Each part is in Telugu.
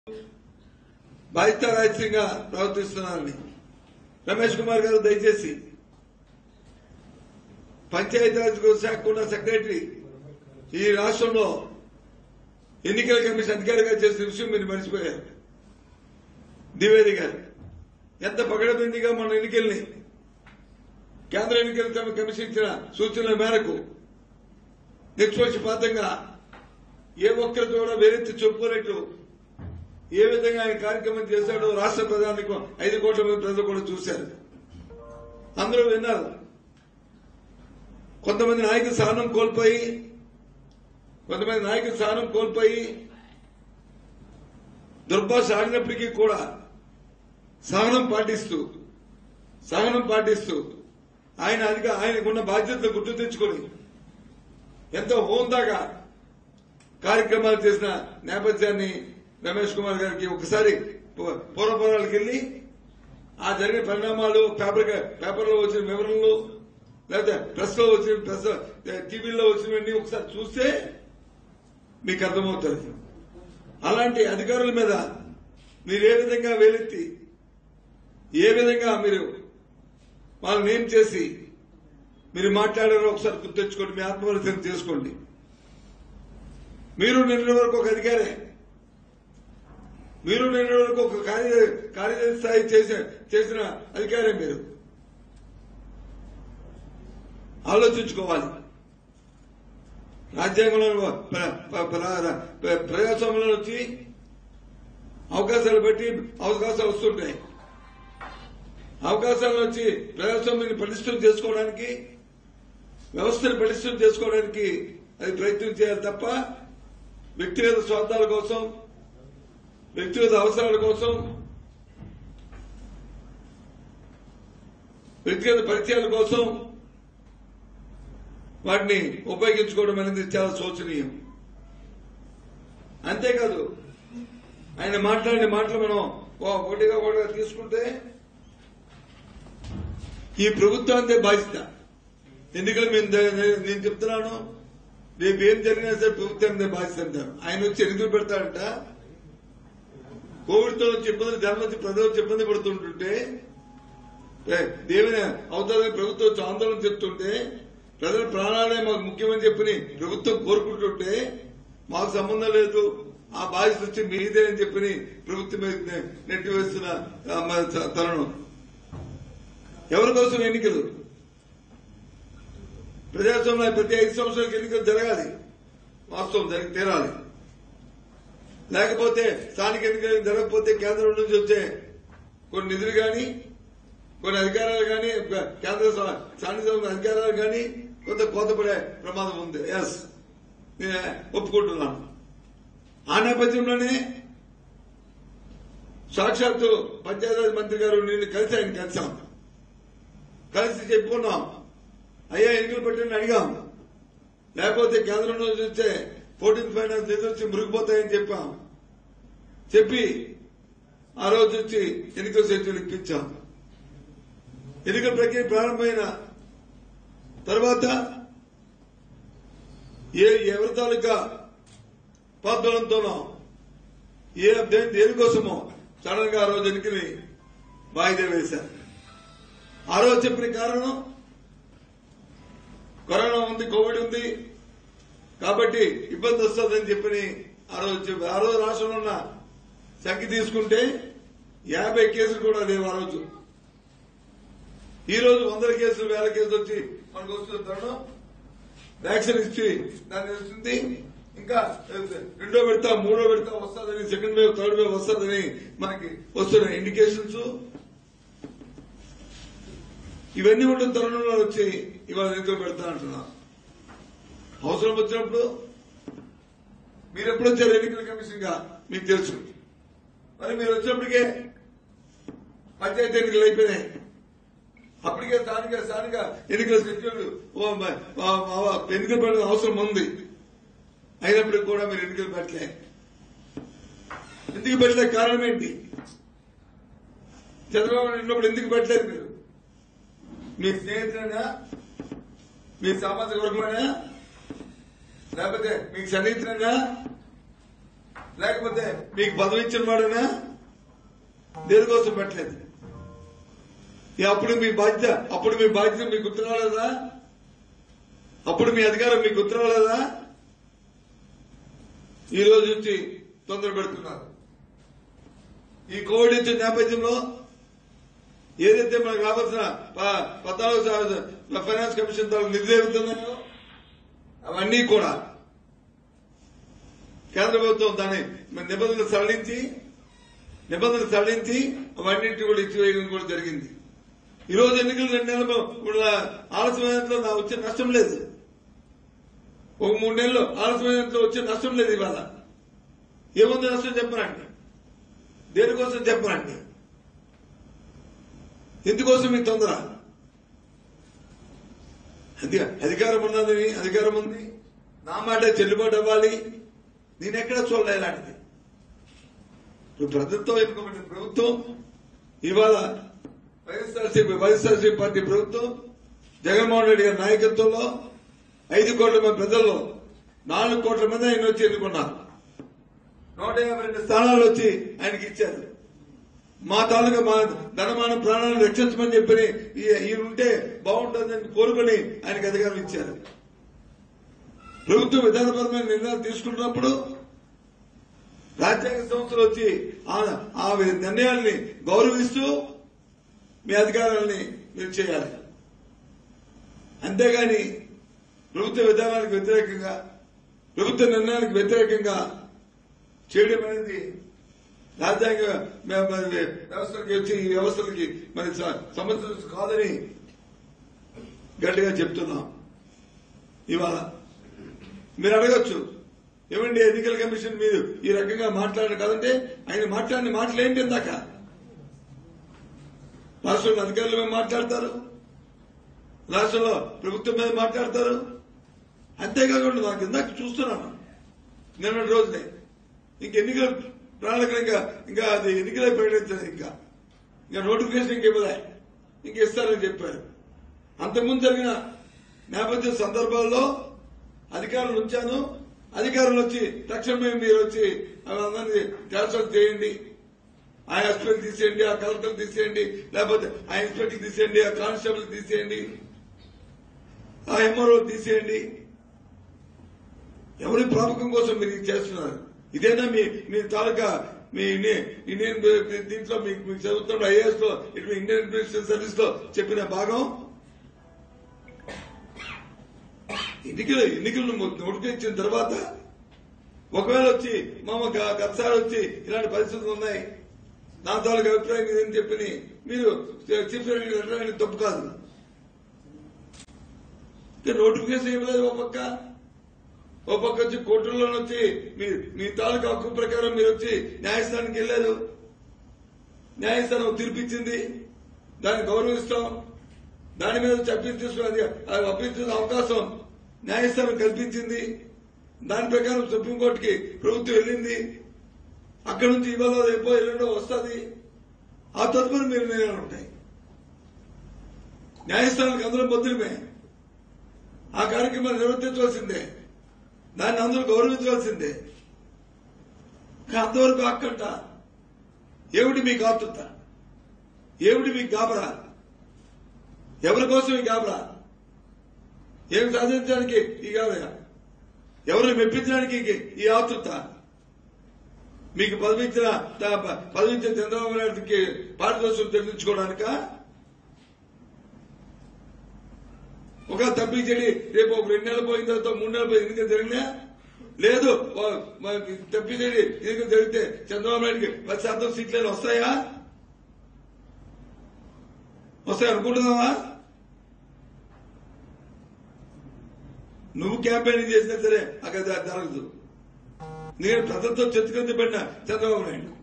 బాధ్యతారాహిత్యంగా ప్రవర్తిస్తున్నారని రమేష్ కుమార్ గారు దయచేసి పంచాయతీరాజ్ శాఖ ఉన్న సెక్రటరీ ఈ రాష్ట్రంలో ఎన్నికల కమిషన్ అధికారిగా చేసిన విషయం మీరు మర్చిపోయారు ద్వివేది గారు ఎంత పగడబందిగా మన ఎన్నికల్ని కేంద్ర ఎన్నికల కమి- కమిషన్ ఇచ్చిన సూచనల మేరకు నిష్పక్షపాతంగా ఏ ఒక్కరితో కూడా వేరెత్తి చెప్పుకోనట్టు ఏ విధంగా ఆయన కార్యక్రమం చేశాడో రాష్ట్ర ప్రధానికి ఐదు కోట్ల మంది ప్రజలు కూడా చూశారు అందరూ విన్నారు కొంతమంది నాయకులు సహనం కోల్పోయి కొంతమంది నాయకులు సహనం కోల్పోయి దుర్భాష ఆడినప్పటికీ కూడా సహనం పాటిస్తూ సహనం పాటిస్తూ ఆయన అధిక ఆయనకున్న బాధ్యతలు గుర్తు తెచ్చుకొని ఎంతో హోందాగా కార్యక్రమాలు చేసిన నేపథ్యాన్ని రమేష్ కుమార్ గారికి ఒకసారి పూ- పూర్వపురాలకు వెళ్లి ఆ జరిగిన పరిణామాలు పేపర్ పేపర్లో వచ్చిన వివరణలు లేకపోతే ప్రెస్ లో వచ్చిన ప్రెస్ టీవీలో వచ్చినవన్నీ ఒకసారి చూస్తే మీకు అర్థమవుతుంది అలాంటి అధికారుల మీద మీరు ఏ విధంగా వేలెత్తి ఏ విధంగా మీరు వాళ్ళని ఏం చేసి మీరు మాట్లాడారో ఒకసారి గుర్తు తెచ్చుకోండి మీ ఆత్మవిమర్శనం చేసుకోండి మీరు నిన్న వరకు ఒక అధికారే మీరు నిన్న వరకు ఒక కార్య కార్యదర్శి స్థాయి చేసిన చేసిన అధికారే మీరు ఆలోచించుకోవాలి రాజ్యాంగంలో ప్ర- ప్ర- ప్ర- ప్ర- ప్రజాస్వామ్యంలో వచ్చి అవకాశాలు బట్టి అవకాశాలు వస్తుంటాయి అవకాశాలు వచ్చి ప్రజాస్వామ్యాన్ని పటిష్టం చేసుకోవడానికి వ్యవస్థను పటిష్టం చేసుకోవడానికి అది ప్రయత్నం చేయాలి తప్ప వ్యక్తిగత స్వార్థాల కోసం వ్యక్తిగత అవసరాల కోసం వ్యక్తిగత పరిచయాల కోసం వాటిని ఉపయోగించుకోవడం అనేది చాలా శోచనీయం అంతేకాదు ఆయన మాట్లాడిన మాటలు మనం ఓ ఒకటిగా ఒకటిగా తీసుకుంటే ఈ ప్రభుత్వానికి బాధ్యత ఎన్నికలు మేము ద- నేను చెప్తున్నాను రేపు ఏం జరిగినా సరే ప్రభుత్వానికి బాధ్యత అంటారు ఆయన వచ్చి ఎన్నికలు పెడతాడంట కోవిడ్ తో వచ్చి ఇబ్బందులు జనం వచ్చి ప్రజలు వచ్చి ఇబ్బంది పడుతుంటుంటే ఏ, దేవిని అవుతాదని ప్రభుత్వం వచ్చి ఆందోళన చెప్తుంటే ప్రజల ప్రాణాలే మాకు ముఖ్యమని చెప్పని ప్రభుత్వం కోరుకుంటుంటే మాకు సంబంధం లేదు ఆ బాధ్యత వచ్చి మీదే అని చెప్పని ప్రభుత్వం మీద నె- నెట్టివేస్తున్న ఆ, మ- త- తరుణం ఎవరి కోసం ఎన్నికలు ప్రజాస్వామ్యంలో ప్రతి ఐదు సంవత్సరాలకు ఎన్నికలు జరగాలి వాస్తవం జరిగి తీరాలి లేకపోతే స్థానిక ఎన్నికలు జరగకపోతే కేంద్రం నుంచి వచ్చే కొన్ని నిధులు కానీ కొన్ని అధికారాలు కానీ కేంద్ర స- స్థానిక సంస్థల అధికారాలు కానీ కొంత కోతపడే ప్రమాదం ఉంది ఎస్ నేను ఒప్పుకుంటున్నాను ఆ నేపథ్యంలోనే సాక్షాత్తు పంచాయతీరాజ్ మంత్రి గారు నేను కలిసి ఆయన కలిసాం కలిసి చెప్పుకున్నాం అయ్యా ఎన్నికలు పెట్టండి అడిగాం లేకపోతే కేంద్రం నుంచి వచ్చే ఫోర్టీన్త్ ఫైనాన్స్ నిధులు వచ్చి మురిగిపోతాయని చెప్పాం చెప్పి ఆ రోజు వచ్చి ఎన్నికల సర్టిఫికెట్ ఇప్పించాం ఎన్నికల ప్రక్రియ ప్రారంభమైన తర్వాత ఏ ఎవరి తాలూకా పాద్బలంతోనో ఏ దేని దేనికోసమో సడన్ గా ఆ రోజు ఎన్నికని వాయిదా వేశారు ఆ రోజు చెప్పిన కారణం కరోనా ఉంది కోవిడ్ ఉంది కాబట్టి ఇబ్బంది వస్తుందని చెప్పని ఆ రోజు చెప్పి ఆ రోజు రాష్ట్రంలో ఉన్న సంఖ్య తీసుకుంటే యాభై కేసులు కూడా లేవు ఆ రోజు ఈ రోజు వందల కేసులు వేల కేసులు వచ్చి మనకు వస్తున్న తరుణం వ్యాక్సిన్ ఇచ్చి దాన్ని వస్తుంది ఇంకా రెండో విడత మూడో విడత వస్తుందని సెకండ్ వేవ్ థర్డ్ వేవ్ వస్తుందని మనకి వస్తున్న ఇండికేషన్స్ ఇవన్నీ ఉన్న తరుణంలో వచ్చి ఇవాళ ఎన్నికలు పెడతా అంటున్నా అవసరం వచ్చినప్పుడు మీరు ఎప్పుడు వచ్చారు ఎన్నికల కమిషన్ గా మీకు తెలుసు మరి మీరు వచ్చినప్పటికే పంచాయతీ ఎన్నికలు అయిపోయినాయి అప్పటికే స్థానిక స్థానిక ఎన్నికల షెడ్యూల్ ఓ మ- ఆ- ఆ- ఎన్నికలు పెట్టడం అవసరం ఉంది అయినప్పటికీ కూడా మీరు ఎన్నికలు పెట్టలే ఎందుకు పెట్టలే కారణం ఏంటి చంద్రబాబు నాయుడు ఉన్నప్పుడు ఎందుకు పెట్టలేదు మీరు మీ స్నేహితులైనా మీ సామాజిక వర్గమైనా లేకపోతే మీకు సన్నిహితులైనా లేకపోతే మీకు పదవి ఇచ్చిన వాడనా దేనికోసం పెట్టలేదు ఇక అప్పుడు మీ బాధ్యత అప్పుడు మీ బాధ్యత మీకు గుర్తురాలేదా అప్పుడు మీ అధికారం మీకు గుర్తురాలేదా ఈ రోజు నుంచి తొందర పెడుతున్నారు ఈ కోవిడ్ వచ్చిన నేపథ్యంలో ఏదైతే మనకు రావాల్సిన ప- పద్నాలుగు శాతం ఫైనాన్స్ కమిషన్ ద్వారా నిధులు ఏమవుతున్నాయో అవన్నీ కూడా కేంద్ర ప్రభుత్వం దాని నిబంధనలు సడలించి నిబంధనలు సడలించి అవన్నింటినీ కూడా ఇచ్చివేయడం కూడా జరిగింది ఈ రోజు ఎన్నికలు రెండు నెలలు ఇప్పుడు ఆలస్యమైనంతలో నా వచ్చే నష్టం లేదు ఒక మూడు నెలలు ఆలస్యమైనంతలో వచ్చే నష్టం లేదు ఇవాళ ఏముంది నష్టం చెప్పనండి దేనికోసం చెప్పనండి ఎందుకోసం ఈ తొందర అది అధికారం ఉన్నదని అధికారం ఉంది నా మాట చెల్లుబాటు అవ్వాలి నేను ఎక్కడ చూడలే ఇలాంటిది ఇప్పుడు ప్రభుత్వం ఎన్నుకోబడిన ప్రభుత్వం ఇవాళ వైఎస్ఆర్సీపీ వైఎస్ఆర్సీపీ పార్టీ ప్రభుత్వం జగన్మోహన్ రెడ్డి గారి నాయకత్వంలో ఐదు కోట్ల మంది ప్రజల్లో నాలుగు కోట్ల మంది ఆయన వచ్చి ఎన్నుకున్నారు నూట యాభై రెండు స్థానాలు వచ్చి ఆయనకి ఇచ్చారు మా తాలూకా మా ధనమాన ప్రాణాలను రక్షించమని చెప్పి ఈ- ఈయన ఉంటే బాగుంటుందని కోరుకొని ఆయనకు అధికారం ఇచ్చారు ప్రభుత్వ విధానపరమైన నిర్ణయాలు తీసుకుంటున్నప్పుడు రాజ్యాంగ సంస్థలు వచ్చి ఆ- ఆ నిర్ణయాల్ని గౌరవిస్తూ మీ అధికారాలని మీరు చేయాలి అంతేగాని ప్రభుత్వ విధానాలకు వ్యతిరేకంగా ప్రభుత్వ నిర్ణయాలకు వ్యతిరేకంగా చేయడం అనేది రాజ్యాంగ మ- మ- వ్యవస్థలకి వచ్చి ఈ వ్యవస్థలకి మరి స- సమర్థత కాదని గట్టిగా చెప్తున్నాం ఇవాళ మీరు అడగచ్చు ఏమండి ఎన్నికల కమిషన్ మీరు ఈ రకంగా మాట్లాడారు కదంటే ఆయన మాట్లాడిన మాటలు ఏంటి ఇందాక రాష్ట్రంలో అధికారుల మీద మాట్లాడతారు రాష్ట్రంలో ప్రభుత్వం మీద మాట్లాడతారు అంతేకాకుండా నాకు ఇందాక చూస్తున్నాను నిన్నటి రోజునే ఇంక ఎన్నికల ప్రణాళిక ఇంకా ఇంకా అది ఎన్నికలే ప్రకటించారు ఇంకా ఇంకా నోటిఫికేషన్ ఇంక ఇవ్వలే ఇంక ఇస్తారని చెప్పారు అంతకుముందు జరిగిన నేపథ్య సందర్భాల్లో అధికారులు ఉంచాను అధికారులు వచ్చి తక్షణమే మీరు వచ్చి అందరినీ ట్రాన్స్ఫర్ చేయండి ఆ ఎస్పీకి తీసేయండి ఆ కలెక్టర్ తీసేయండి లేకపోతే ఆ ఇన్స్పెక్టర్ తీసేయండి ఆ కానిస్టేబుల్ తీసేయండి ఆ ఎంఆర్ఓ తీసేయండి ఎవరి ప్రాపకం కోసం మీరు ఇది చేస్తున్నారు ఇదేనా మీ మీ తాలూకా మీ ఇన్ని- ఇండియన్ దీంట్లో మీకు మీకు చదువుతున్న ఐఏఎస్ లో ఇటు ఇండియన్ ఇన్వెస్టిగేషన్ సర్వీస్ లో చెప్పిన భాగం ఎన్నికలు ఎన్నికలను నోటిఫికేషన్ ఇచ్చిన తర్వాత ఒకవేళ వచ్చి మామ గ- గతసారి వచ్చి ఇలాంటి పరిస్థితులు ఉన్నాయి నా తాలూకు అభిప్రాయం ఇదని చెప్పి మీరు చీఫ్ సెక్రటరీ లెటర్ రాయడం తప్పు కాదు ఇంకా నోటిఫికేషన్ ఇవ్వలేదు ఒక పక్క ఓ పక్క వచ్చి కోర్టుల్లో వచ్చి మీ మీ తాలూకా హక్కు ప్రకారం మీరు వచ్చి న్యాయస్థానానికి వెళ్ళారు న్యాయస్థానం తీర్పిచ్చింది దాన్ని గౌరవిస్తాం దాని మీద చప్పించుకున్నది అది అప్పించిన అవకాశం న్యాయస్థానం కల్పించింది దాని ప్రకారం సుప్రీంకోర్టుకి ప్రభుత్వం వెళ్ళింది అక్కడి నుంచి ఇవాళ రేపో ఎల్లుండో వస్తుంది ఆ తదుపరి మీరు నిర్ణయాలు ఉంటాయి న్యాయస్థానానికి అందరం బద్దులమే ఆ కార్యక్రమాన్ని నిర్వర్తించవలసిందే దాన్ని అందరూ గౌరవించవలసిందే కానీ అంతవరకు అక్కంట ఏమిటి మీ ఆతుత ఏమిటి మీ గాబరా ఎవరి కోసం ఈ గాబరా ఏం సాధించడానికి ఈ గాబరా ఎవరిని మెప్పించడానికి ఈ- ఈ ఆతృత మీకు పదవించిన పదవించిన చంద్రబాబు నాయుడుకి పారితోషికం చెల్లించుకోవడానిక ఒక తప్పించండి రేపు ఒక రెండు నెలలు పోయిన తర్వాత మూడు నెలలు పోయి ఎన్నికలు జరిగినా లేదు తప్పించండి ఎన్నికలు జరిగితే చంద్రబాబు నాయుడుకి పది శాతం సీట్లు వస్తాయా వస్తాయి అనుకుంటున్నావా నువ్వు క్యాంపెయినింగ్ చేసినా సరే అక్కడ జ- జరగదు నేను ప్రజలతో చెత్తుకంది పడిన చంద్రబాబు నాయుడు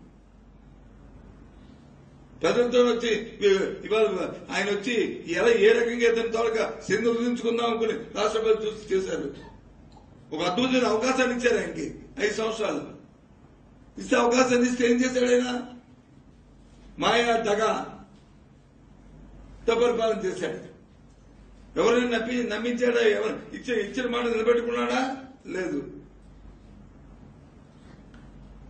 ప్రజలతో వచ్చి ఇ- ఇవాళ ఆయన వచ్చి ఎలా ఏ రకంగా ఇతని తోడక సింధు వదిలించుకుందాం అనుకుని రాష్ట్రపతి చూసి చేశారు ఒక అద్భుతమైన అవకాశాన్ని ఇచ్చారు ఆయనకి ఐదు సంవత్సరాలు ఇస్తే అవకాశాన్ని ఇస్తే ఏం చేశాడు ఆయన మాయా దగా పరిపాలన చేశాడు ఎవరైనా నమ్మి నమ్మించాడా ఎవరు ఇచ్చే ఇచ్చిన మాట నిలబెట్టుకున్నాడా లేదు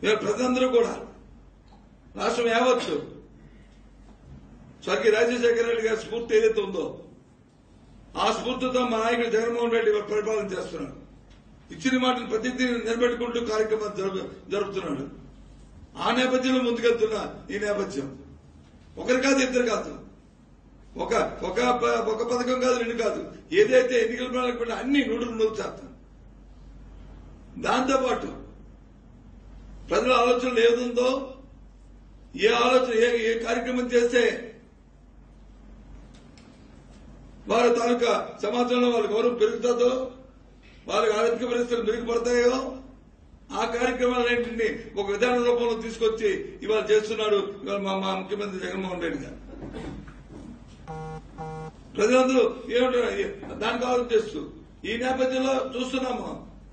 ఇవాళ ప్రజలందరూ కూడా రాష్ట్రం యావత్తు స్వర్గీయ రాజశేఖర రెడ్డి గారి స్ఫూర్తి ఏదైతే ఉందో ఆ స్ఫూర్తితో మా నాయకుడు జగన్మోహన్ రెడ్డి గారు పరిపాలన చేస్తున్నాడు ఇచ్చిన మాటను ప్రతి నిలబెట్టుకుంటూ కార్యక్రమాలు జరుపు- జరుపుతున్నాడు ఆ నేపథ్యంలో ముందుకెళ్తున్న ఈ నేపథ్యం ఒకరు కాదు ఇద్దరు కాదు ఒక ఒక ప- ఒక పథకం కాదు రెండు కాదు ఏదైతే ఎన్నికల ప్రణాళిక పెట్టినా అన్ని నూరు నూరు శాతం దాంతోపాటు ప్రజల ఆలోచనలు ఏదుందో ఏ ఆలోచన ఏ ఏ కార్యక్రమం చేస్తే వారి తాలూకా సమాజంలో వాళ్ళ గౌరవం పెరుగుతుందో వాళ్ళకి ఆర్థిక పరిస్థితులు మెరుగుపడతాయో ఆ కార్యక్రమాలన్నింటినీ ఒక విధాన రూపంలో తీసుకొచ్చి ఇవాళ చేస్తున్నాడు ఇవాళ మా మా ముఖ్యమంత్రి జగన్మోహన్ రెడ్డి గారు ప్రజలందరూ ఏమంటారు దానికి ఆలోచిస్తూ ఈ నేపథ్యంలో చూస్తున్నాము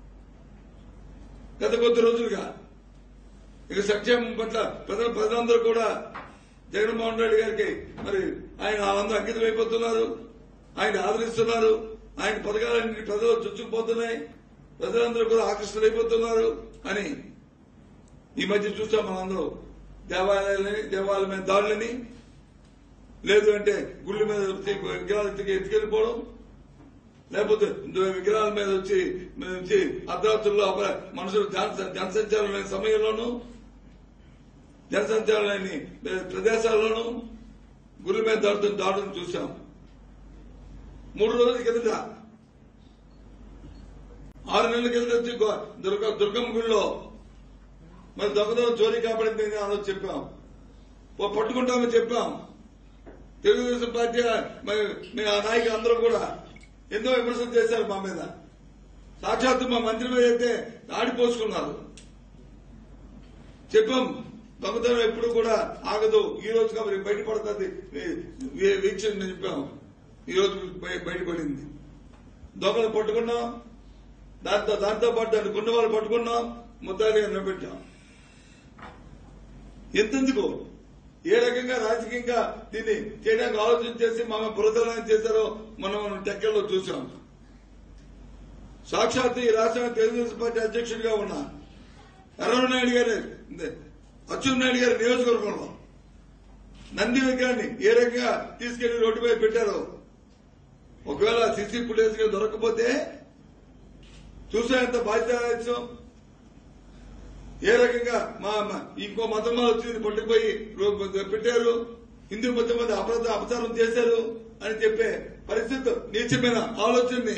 గత కొద్ది రోజులుగా ఇక సంక్షేమం పట్ల ప్రజల ప్రజలందరూ కూడా జగన్మోహన్ రెడ్డి గారికి మరి ఆయన వాళ్ళందరూ అంకితం అయిపోతున్నారు ఆయన ఆదరిస్తున్నారు ఆయన పథకాలన్నింటి ప్రజలు చుచ్చుకుపోతున్నాయి ప్రజలందరూ కూడా ఆకర్షితులైపోతున్నారు అని ఈ మధ్య చూసాం మనందరూ దేవాలయాలని దేవాలయం మీద దాడులని లేదు అంటే గుళ్ళ మీద వచ్చి విగ్రహాలు ఎత్తుకు ఎత్తుకెళ్ళిపోవడం లేకపోతే విగ్రహాల మీద వచ్చి మీద వచ్చి అర్ధరాత్రుల్లో అప- మనుషులు జన జనసంచారం లేని సమయంలోనూ జనసంచారం లేని ప్రదేశాల్లోనూ గుళ్ళ మీద దాడుతున్న దాడులను చూసాం మూడు రోజుల కిందట ఆరు నెలల కిందట వచ్చి గో- దుర్గ దుర్గమ్మ గుడిలో మరి దొంగతనం చోరీ కాపాడింది అని ఆ రోజు చెప్పాం ఓ పట్టుకుంటామని చెప్పాం తెలుగుదేశం పార్టీ మరి మీ ఆ నాయకులు అందరూ కూడా ఎన్నో విమర్శలు చేశారు మా మీద సాక్షాత్తు మా మంత్రి మీద అయితే ఆడిపోసుకున్నారు చెప్పాం దొంగతనం ఎప్పుడు కూడా ఆగదు ఈ రోజు కాబట్టి బయటపడుతుంది వీ- వీక్షణ చెప్పాం ఈ రోజు బయ- బయటపడింది దొంగలు పట్టుకున్నాం దాంతో దాంతో పాటు దాన్ని కొన్న వాళ్ళు పట్టుకున్నాం ముద్దాయిగా నిలబెట్టాం ఎంతెందుకు ఏ రకంగా రాజకీయంగా దీన్ని చేయడానికి ఆలోచన చేసి మా బురదలను చేశారో మనం మనం టెక్కల్లో చూసాం సాక్షాత్ ఈ రాష్ట్రానికి తెలుగుదేశం పార్టీ అధ్యక్షుడిగా ఉన్న నాయుడు గారి అచ్చెన్నాయుడు గారి నియోజకవర్గంలో నంది విగ్రహాన్ని ఏ రకంగా తీసుకెళ్లి రోడ్డుపై పెట్టారో ఒకవేళ సిసి ఫుటేజ్ గా దొరకకపోతే చూసా ఎంత బాధ్యత ఏ రకంగా మా మా ఇంకో మతం వాళ్ళు వచ్చి పట్టుకుపోయి రో- పెట్టారు హిందూ మతం మీద అపరాధ అపచారం చేశారు అని చెప్పే పరిస్థితి నీచమైన ఆలోచనని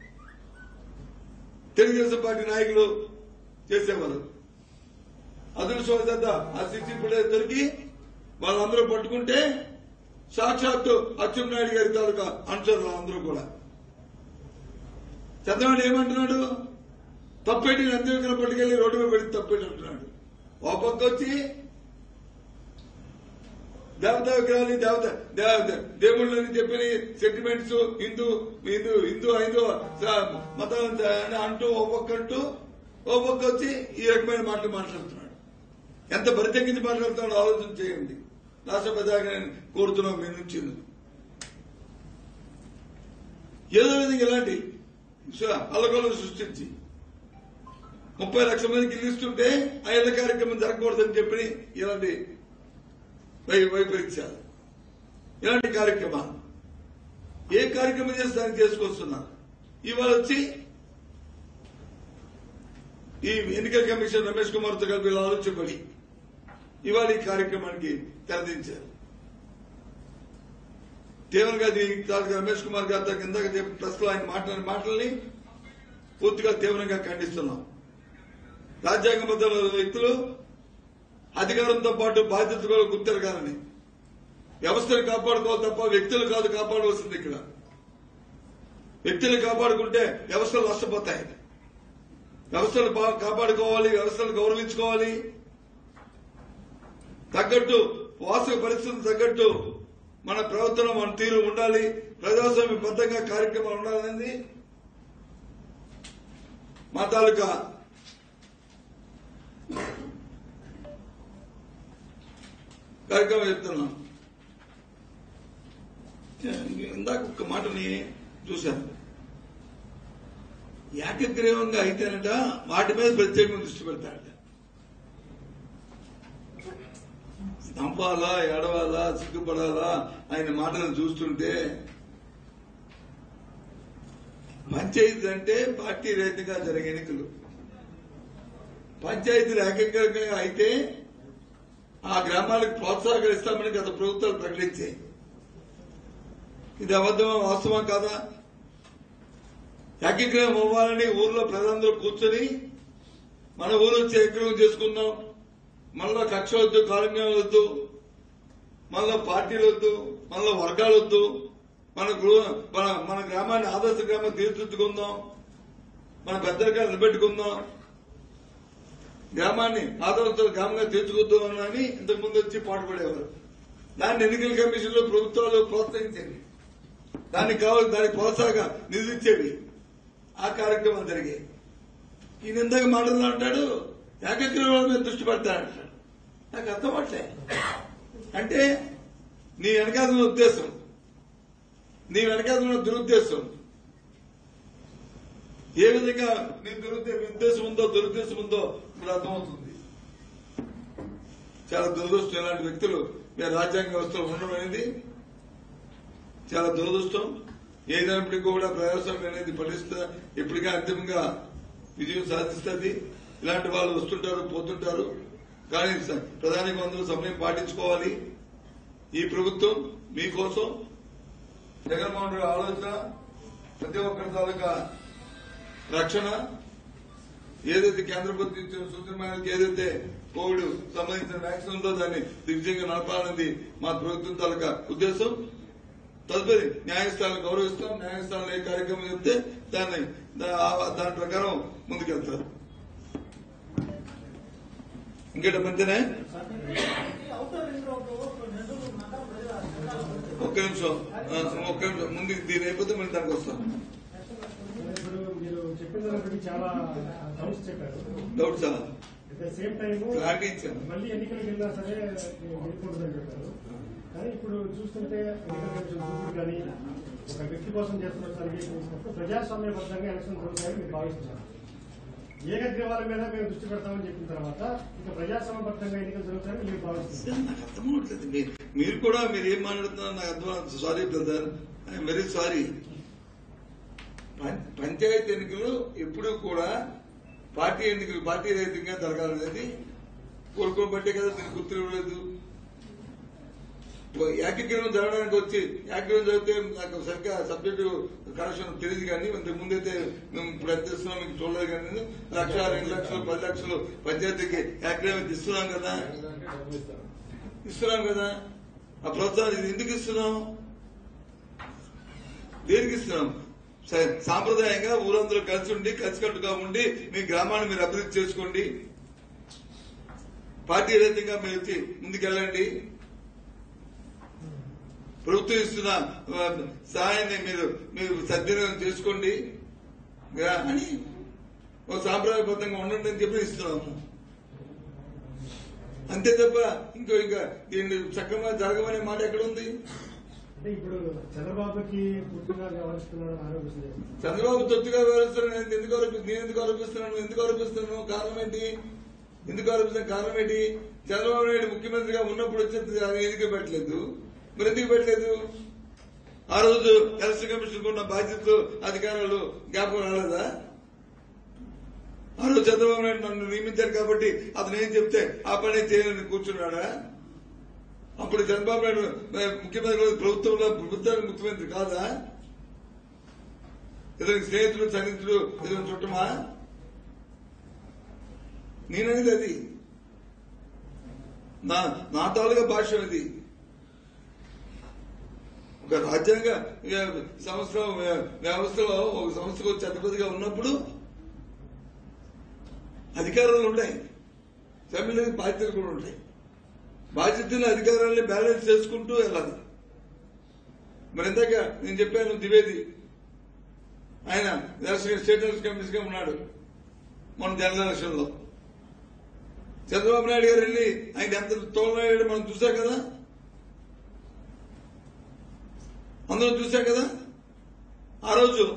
తెలుగుదేశం పార్టీ నాయకులు చేసేవారు అదృష్టవశాత ఆ సిసి ఫుటేజ్ దొరికి వాళ్ళందరూ పట్టుకుంటే సాక్షాత్తు అచ్చెన్నాయుడు గారి తాలూకా అనుచరులు అందరూ కూడా చంద్రబాబు ఏమంటున్నాడు తప్పేటి నంది విగ్రహం పట్టుకెళ్లి రోడ్డు మీద పెట్టి తప్పేటి అంటున్నాడు ఓ పక్క వచ్చి దేవతా విగ్రహాలు దేవత దేవ- దేవుళ్ళని చెప్పిన సెంటిమెంట్స్ హిందూ హిందూ హిందూ హిందూ స- మతం అని అంటూ ఓ పక్క అంటూ ఓ పక్క వచ్చి ఈ రకమైన మాటలు మాట్లాడుతున్నాడు ఎంత బరితెక్కించి మాట్లాడుతున్నాడో ఆలోచన చేయండి రాష్ట్ర ప్రజాగా నేను కోరుతున్నాం మీ నుంచి ఏదో విధంగా ఇలాంటి అల్లకొల్లు సృష్టించి ముప్పై లక్షల మందికి ఇల్లు ఇస్తుంటే ఆ ఇళ్ల కార్యక్రమం జరగకూడదని చెప్పి ఇలాంటి వై- వైపరీత్యాలు ఇలాంటి కార్యక్రమాలు ఏ కార్యక్రమం చేస్తే దాన్ని చేసుకొస్తున్నారు ఇవాళ వచ్చి ఈ ఎన్నికల కమిషన్ రమేష్ కుమార్ తో కలిపి ఇలా ఆలోచింపడి ఇవాళ ఈ కార్యక్రమానికి తెరదించారు తీవ్రంగా దీనికి తాలూకా రమేష్ కుమార్ గారితో కిందక చెప్పి ప్రెస్ లో ఆయన మాట్లాడిన మాటల్ని పూర్తిగా తీవ్రంగా ఖండిస్తున్నాం రాజ్యాంగబద్ధ వ్యక్తులు అధికారంతో పాటు బాధ్యతలు కూడా గుర్తెరగాలని వ్యవస్థను కాపాడుకోవాలి తప్ప వ్యక్తులు కాదు కాపాడవలసింది ఇక్కడ వ్యక్తులు కాపాడుకుంటే వ్యవస్థలు నష్టపోతాయి వ్యవస్థలు బా- కాపాడుకోవాలి వ్యవస్థలు గౌరవించుకోవాలి తగ్గట్టు వాస్తవ పరిస్థితులు తగ్గట్టు మన ప్రవర్తన మన తీరు ఉండాలి ప్రజాస్వామ్య బద్దంగా కార్యక్రమాలు ఉండాలనేది మా తాలూకా కార్యక్రమం చెప్తున్నాం ఇందాక ఒక మాటని చూశాను ఏకగ్రీవంగా అయితేనట వాటి మీద ప్రత్యేకంగా దృష్టి పెడతాడట నవ్వాలా ఏడవాలా సిగ్గుపడాలా ఆయన మాటలు చూస్తుంటే పంచాయతీ అంటే పార్టీ రైతుగా జరిగే ఎన్నికలు పంచాయతీలు ఏకగ్రంగా అయితే ఆ గ్రామాలకు ప్రోత్సాహం ఇస్తామని గత ప్రభుత్వాలు ప్రకటించాయి ఇది అబద్ధమా వాస్తవం కాదా ఏకగ్రహం అవ్వాలని ఊర్లో ప్రజలందరూ కూర్చొని మన ఊరు వచ్చి ఏకగ్రహం చేసుకుందాం మనలో కక్ష వద్దు కాలుణ్యం వద్దు మనలో పార్టీలు వద్దు మనలో వర్గాలు వద్దు మన గృహ మన మన గ్రామాన్ని ఆదర్శ గ్రామం తీర్చిదిద్దుకుందాం మన పెద్దలుగా నిలబెట్టుకుందాం గ్రామాన్ని ఆదర్శ గ్రామంగా తీర్చుకుందాం అని ఇంతకు ముందు వచ్చి పాటుపడేవారు దాన్ని ఎన్నికల కమిషన్ లో ప్రభుత్వాలు ప్రోత్సహించేవి దానికి కావాలి దానికి ప్రోత్సాహంగా నిధులు ఇచ్చేవి ఆ కార్యక్రమాలు జరిగాయి ఈయన ఇందాక మాటలు అంటాడు ఏకగ్రహాల మీద దృష్టి పెడతాడంటాడు నాకు అర్థం అవట్లే అంటే నీ వెనకాల ఉన్న ఉద్దేశం నీ వెనకాల ఉన్న దురుద్దేశం ఏ విధంగా నీ దురుద్దేశం ఉద్దేశం ఉందో దురుద్దేశం ఉందో ఇప్పుడు అర్థమవుతుంది చాలా దురదృష్టం ఇలాంటి వ్యక్తులు మీ రాజ్యాంగ వ్యవస్థలో ఉండడం అనేది చాలా దురదృష్టం ఏదైనప్పటికీ కూడా ప్రజాస్వామ్యం అనేది పటిస్తా ఇప్పటికే అంతిమంగా విజయం సాధిస్తుంది ఇలాంటి వాళ్ళు వస్తుంటారు పోతుంటారు కానీ స- ప్రధానికి అందరూ సమయం పాటించుకోవాలి ఈ ప్రభుత్వం మీకోసం జగన్మోహన్ రెడ్డి ఆలోచన ప్రతి ఒక్కరి తాలూకా రక్షణ ఏదైతే కేంద్ర ప్రభుత్వం ఇచ్చిన సూచన మేరకు ఏదైతే కోవిడ్ సంబంధించిన వ్యాక్సిన్ ఉందో దాన్ని దిగ్విజయంగా నడపాలన్నది మా ప్రభుత్వం తాలూకా ఉద్దేశం తదుపరి న్యాయస్థానం గౌరవిస్తాం న్యాయస్థానం ఏ కార్యక్రమం చెప్తే దాన్ని దా- ఆ- దాని ప్రకారం ముందుకెళ్తారు ఇంకేట మంచినే ఒక్క నిమిషం ఆ, ఒక్క నిమిషం ముందు దీని అయిపోతే మళ్ళీ దానికి వస్తాం ఇప్పుడు మీరు చెప్పిన దాన్ని బట్టి చాలా డౌట్స్ చెప్పారు డౌట్సా at the same time clarity ఇచ్చాను మళ్ళీ ఎన్నికలకు వెళ్ళినా సరే గెలుపుకుంటుందని చెప్పారు కానీ ఇప్పుడు చూస్తుంటే ఎన్నికల కమిషన్ సూచనలు కానీ ఒక వ్యక్తి కోసం చేస్తున్న సర్వేషన్ చూసినప్పుడు ప్రజాస్వామ్యబద్ధంగా ఎలక్షన్ జరుగుతాయని మీరు భావిస్తున్నారు ఏకగ్రీవాల మీద మేము దృష్టి పెడతామని చెప్పిన తర్వాత ఇక ప్రజాస్వామ్యబద్ధంగా ఎన్నికలు జరుగుతాయని మీరు భావిస్తున్నారు నాకు అర్థం అవట్లేదు మీ- మీరు కూడా మీరు ఏం మాట్లాడుతున్నారు నాకు అర్థం sorry brother I'm very sorry పంచాయతీ ఎన్నికలు ఎప్పుడూ కూడా పార్టీ ఎన్నికలు పార్టీ రహితంగా జరగాలనేది కోరుకోబట్టే కదా దీనికి గుర్తు ఇవ్వలేదు ఏకగ్రహం జరగడానికి వచ్చి ఏకగ్రహం జరిగితే నాకు సరిగ్గా సబ్జెక్టు కరెక్షన్ తెలియదు కానీ ఇంతకు ముందైతే మేము ఇప్పుడు ఎంత ఇస్తున్నాం మీకు చూడలేదు కానీ లక్ష రెండు లక్షలు పది లక్షలు పంచాయతీకి ఏకగ్రహం ఇస్తున్నాం కదా ఇస్తున్నాం కదా ఆ ప్రోత్సాహం ఇది ఎందుకు ఇస్తున్నాం దేనికి ఇస్తున్నాం సరే, సాంప్రదాయంగా ఊరందరూ కలిసి ఉండి కలిసికట్టుగా ఉండి మీ గ్రామాన్ని మీరు అభివృద్ధి చేసుకోండి పార్టీ రహితంగా మీరు వచ్చి ముందుకెళ్ళండి ప్రభుత్వం ఇస్తున్న ఆ, సహాయాన్ని మీరు మీరు సద్వినియోగం చేసుకోండి గా- అని ఒక సాంప్రదాయబద్ధంగా ఉండండి అని చెప్పి ఇస్తున్నాము అంతే తప్ప ఇంకో ఇంకా దీన్ని సక్రమంగా జరగమనే మాట ఎక్కడ ఉంది అంటే ఇప్పుడు చంద్రబాబుకి పూర్తిగా వ్యవహరిస్తున్నాడు ఆరోపిస్తున్నారు చంద్రబాబు తొత్తుగా వ్యవహరిస్తున్నాను నేను ఎందుకు ఆరోపి నేను ఎందుకు ఆరోపిస్తున్నాను ఎందుకు ఆరోపిస్తున్నాను కారణం ఏంటి ఎందుకు ఆరోపిస్తున్నాను కారణం ఏంటి చంద్రబాబు నాయుడు ముఖ్యమంత్రిగా ఉన్నప్పుడు వచ్చి అది ఎందుకు పెట్టలేదు మరి ఎందుకు పెట్టలేదు ఆ రోజు ఎలక్షన్ కమిషన్ ఉన్న బాధ్యతలు అధికారులు జ్ఞాపకం రాలేదా ఆ రోజు చంద్రబాబు నాయుడు నన్ను నియమించారు కాబట్టి అతను ఏం చెప్తే ఆ పని చేయాలని కూర్చున్నాడా అప్పుడు చంద్రబాబు నాయుడు ఏ, ముఖ్యమంత్రి ప్రభుత్వంలో ప్రభుత్వానికి ముఖ్యమంత్రి కాదా ఇతనికి స్నేహితుడు సన్నిహితుడు ఇతను చుట్టమా నేననేది అది నా నా తాలూగా భాష అది ఒక రాజ్యాంగ వ్య- సంస్థ వ్య- వ్యవస్థలో ఒక సంస్థకు వచ్చి అధిపతిగా ఉన్నప్పుడు అధికారాలు ఉంటాయి ఫ్యామిలీ బాధ్యతలు కూడా ఉంటాయి బాధ్యతలు అధికారాన్ని బ్యాలెన్స్ చేసుకుంటూ వెళ్ళాలి మరి ఇందాక నేను చెప్పాను ద్వివేది ఆయన ఎలక్షన్ స్టేట్ ఎలక్షన్ కమిషన్ గా ఉన్నాడు మన జనరల్ ఎలక్షన్ లో చంద్రబాబు నాయుడు గారు వెళ్ళి ఆయన ఎంత తోలనాయుడు మనం చూసాం కదా అందరం చూసాం కదా ఆ రోజు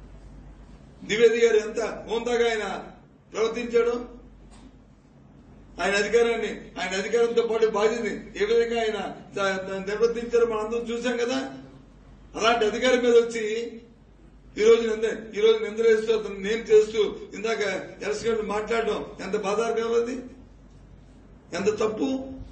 ద్వివేది గారు ఎంత హోందాగా ఆయన ప్రవర్తించాడు ఆయన అధికారాన్ని ఆయన అధికారంతో పాటు బాధ్యతని ఏ విధంగా ఆయన త- నిర్వర్తించారో మనందరం చూసాం కదా అలాంటి అధికారం మీద వచ్చి ఈ రోజు నింద ఈ రోజు నిందలేస్తూ అతను నేను చేస్తూ ఇందాక ఎలక్షన్ మాట్లాడడం ఎంత బాధాకరం అది ఎంత తప్పు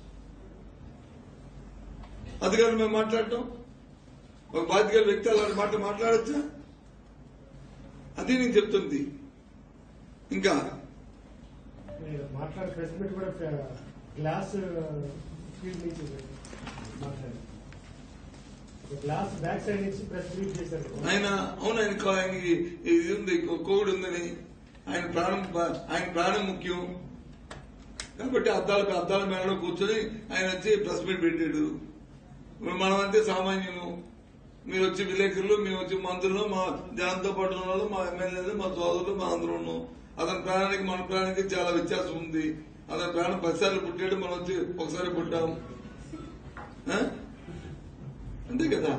అధికారుల మీద మాట్లాడటం ఒక బాధ్యత వ్యక్తి అలాంటి మాట మాట్లాడచ్చా అది నేను చెప్తుంది ఇంకా మీరు మాట్లాడే ప్రెస్ మీట్ కూడా ప్ర- గ్లాస్ ఫీల్డ్ నుంచి మాట్లాడారు గ్లాస్ బ్యాక్ సైడ్ నుంచి ప్రెస్ మీట్ చేశారు ఆయన అవును ఆయన కా- ఆయనకి ఇది ఉంది కోవిడ్ ఉందని ఆయన ప్రాణం ప- ఆయన ప్రాణం ముఖ్యం కాబట్టి అద్దాల అద్దాల మేడలో కూర్చొని ఆయన వచ్చి ప్రెస్ మీట్ పెట్టాడు ఇప్పుడు మనం అంతే సామాన్యులు మీరు వచ్చి విలేకరులు మేము వచ్చి మంత్రులు మా జనంతో పాటు ఉన్న వాళ్ళు మా ఎమ్మెల్యేలు మా సోదరులు మా అందరూ ఉన్నాం అతని ప్రాణానికి మన ప్రాణానికి చాలా వ్యత్యాసం ఉంది అతని ప్రాణం పదిసార్లు పుట్టాడు మనం వచ్చి ఒకసారి పుట్టాం ఆ? అంతే కదా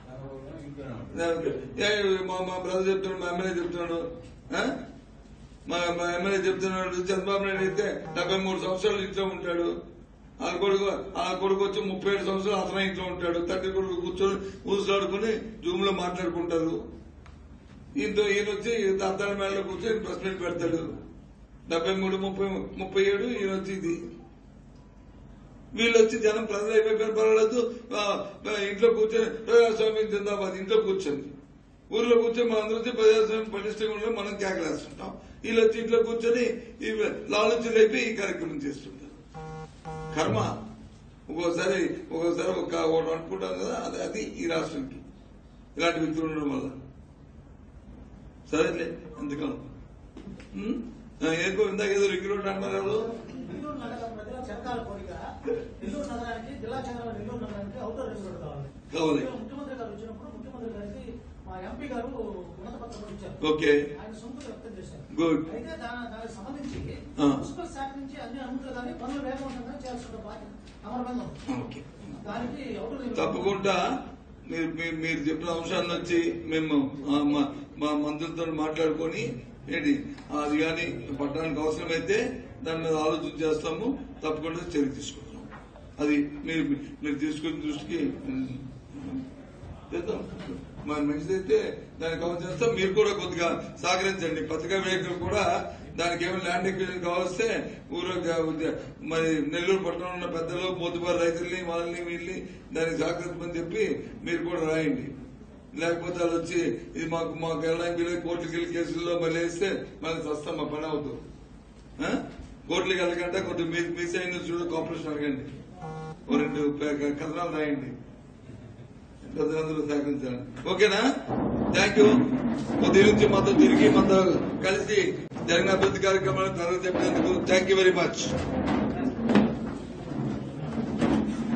ఏ, మా మా బ్రదర్ చెప్తున్నాడు మా ఎమ్మెల్యే చెప్తున్నాడు ఆ? మా మా ఎమ్మెల్యే చెప్తున్నాడు చంద్రబాబు నాయుడు అయితే డెబ్బై మూడు సంవత్సరాలు ఇంట్లో ఉంటాడు వాళ్ళ కొడుకు వాళ్ళ కొడుకు వచ్చి ముప్పై ఏడు సంవత్సరాలు అతనే ఇంట్లో ఉంటాడు తండ్రి కొడుకు కూర్చొని ఊసులాడుకుని జూమ్ లో మాట్లాడుకుంటారు ఈయనతో ఈయన వచ్చి అద్దాల మేడలో కూర్చొని ప్రెస్ మీట్ పెడతాడు డెబ్బై మూడు ముప్పై ముప్పై ఏడు ఈయన వచ్చి ఇది వీళ్ళు వచ్చి జనం ప్రజలు అయిపోయి పర్వాలేదు ఆ, ఆ, ఇంట్లో కూర్చొని ప్రజాస్వామ్యం జిందాబాద్ ఇంట్లో కూర్చొని ఊర్లో కూర్చొని మన అందరూ వచ్చి ప్రజాస్వామ్యం పటిష్టంగా ఉండడం మనం కేకలేస్తుంటాం వీళ్ళు వచ్చి ఇంట్లో కూర్చొని ఈ లాలూచి లేపి ఈ కార్యక్రమం చేస్తుంటారు కర్మ ఒక్కోసారి ఒక్కోసారి ఒక ఒకటి అనుకుంటాం కదా అది అది ఈ రాష్ట్రంకి ఇలాంటి వ్యక్తులు ఉండడం వల్ల సరేలే ఎందుకం ఏదో ఇందాక ఏదో రిగ్రోడ్ అన్నారు ఎవరు? నెల్లూరు నగరం ప్రజల చిరకాల కోరిక నెల్లూరు నగరానికి జిల్లా కేంద్రం నెల్లూరు నగరానికి అవుటర్ రింగ్ రోడ్ కావాలి కావాలి. ముఖ్యమంత్రి గారు వచ్చినప్పుడు ముఖ్యమంత్రి గారికి మా ఎంపీ గారు ఉన్నత పత్రం ఇచ్చారు ఓకే ఆయన సొంత వ్యక్తం చేశారు గుడ్ అయితే దా- దానికి సంబంధించి ఆ. మున్సిపల్ శాఖ నుంచి అన్ని అనుమతులు కానీ పనులు వేగవంతంగా చేయాల్సిన బాధ్యత అమర మీద ఉంది. ఓకే దానికి అవుటర్ రింగ్ రోడ్ తప్పకుండా మీరు మీరు మీరు చెప్పిన అంశాన్ని వచ్చి మేము ఆ, మా- మా మంత్రులతో మాట్లాడుకొని ఏంటి అది కానీ పట్టడానికి అవసరమైతే దాని మీద ఆలోచన చేస్తాము తప్పకుండా చర్య తీసుకుంటాం అది మీరు మీరు తీసుకున్న దృష్టికి ఉమ్, చేద్దాం మరి మంచిదైతే దానికి కావాలి చేస్తాం మీరు కూడా కొద్దిగా సహకరించండి పత్రికా విలేకరులు కూడా దానికి ఏమైనా ల్యాండ్ ఎక్విజన్ కావస్తే ఊరు మరి నెల్లూరు పట్టణంలో ఉన్న పెద్దలు పోతుబారు రైతుల్ని వాళ్ళని వీళ్ళని దానికి సహకరించమని చెప్పి మీరు కూడా రాయండి లేకపోతే వాళ్ళు వచ్చి ఇది మాకు మాకు వెళ్ళడానికి వీలేదు కోర్టుకి వెళ్ళి కేసుల్లో మళ్ళీ వేస్తే మళ్ళీ వస్తాం మా పని అవుతుంది ఆ? కోర్టుకి వెళ్ళకంటే కొద్దిగా మీ మీ సైడ్ నుంచి చూడ కాపరేషన్ అడగండి ఓ రెండు పే- కథనాలు రాయండి ప్రజలందరూ సహకరించాలి ఓకేనా థ్యాంక్ యూ కొద్ది నుంచి మాతో తిరిగి మాతో కలిసి జరిగిన అభివృద్ధి కార్యక్రమాలను త్వరగా చెప్పినందుకు థ్యాంక్ యూ వెరీ మచ్